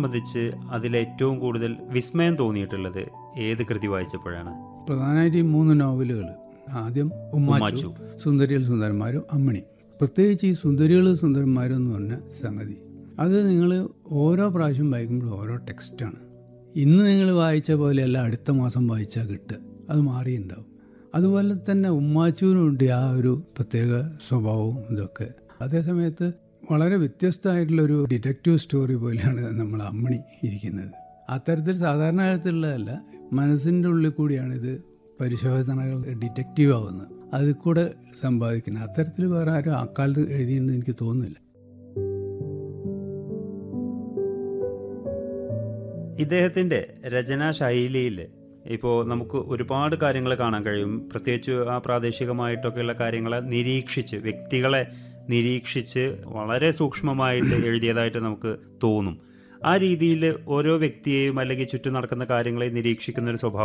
സംബന്ധിച്ച് അതിൽ ഏറ്റവും കൂടുതൽ വിസ്മയം തോന്നിയിട്ടുള്ളത് ഏത് കൃതി വായിച്ചപ്പോഴാണ് പ്രധാനമായിട്ട് ഈ മൂന്ന് നോവലുകൾ ആദ്യം ഉമ്മാച്ചു ഉമ്മാച്ചു. സുന്ദരികൾ സുന്ദരന്മാരും അമ്മിണി പ്രത്യേകിച്ച് ഈ സുന്ദരികൾ സുന്ദരന്മാരും എന്ന് പറഞ്ഞ സംഗതി അത് നിങ്ങൾ ഓരോ പ്രാവശ്യം വായിക്കുമ്പോഴും ഓരോ ടെക്സ്റ്റാണ് ഇന്ന് നിങ്ങൾ വായിച്ച പോലെയല്ല അടുത്ത മാസം വായിച്ചാൽ കിട്ടുക അത് മാറിയിട്ടുണ്ടാവും അതുപോലെ തന്നെ ഉമ്മാച്ചുവിനുണ്ട് ആ ഒരു പ്രത്യേക സ്വഭാവവും ഇതൊക്കെ അതേസമയത്ത് വളരെ വ്യത്യസ്തമായിട്ടുള്ളൊരു ഡിറ്റക്റ്റീവ് സ്റ്റോറി പോലെയാണ് നമ്മൾ അമ്മിണി ഇരിക്കുന്നത് അത്തരത്തിൽ സാധാരണ തരത്തിലുള്ളതല്ല മനസ്സിൻ്റെ ഉള്ളിൽ കൂടിയാണ് ഇത് പരിശോധനകൾ ഡിറ്റക്റ്റീവ് ആവുന്നത് അതിൽ കൂടെ സമ്പാദിക്കുന്നത് അത്തരത്തിൽ വേറെ ആരും അക്കാലത്ത് എഴുതിയെന്ന് എനിക്ക് തോന്നുന്നില്ല ഇദ്ദേഹത്തിൻ്റെ രചനാ ശൈലിയിൽ ഇപ്പോൾ നമുക്ക് ഒരുപാട് കാര്യങ്ങൾ കാണാൻ കഴിയും പ്രത്യേകിച്ച് ആ പ്രാദേശികമായിട്ടൊക്കെയുള്ള കാര്യങ്ങളെ നിരീക്ഷിച്ച് വ്യക്തികളെ നിരീക്ഷിച്ച് വളരെ സൂക്ഷ്മമായിട്ട് എഴുതിയതായിട്ട് നമുക്ക് തോന്നും ആ രീതിയിൽ ഓരോ വ്യക്തിയെയും അല്ലെങ്കിൽ ചുറ്റും നടക്കുന്ന കാര്യങ്ങളെ നിരീക്ഷിക്കുന്ന ഒരു സ്വഭാവം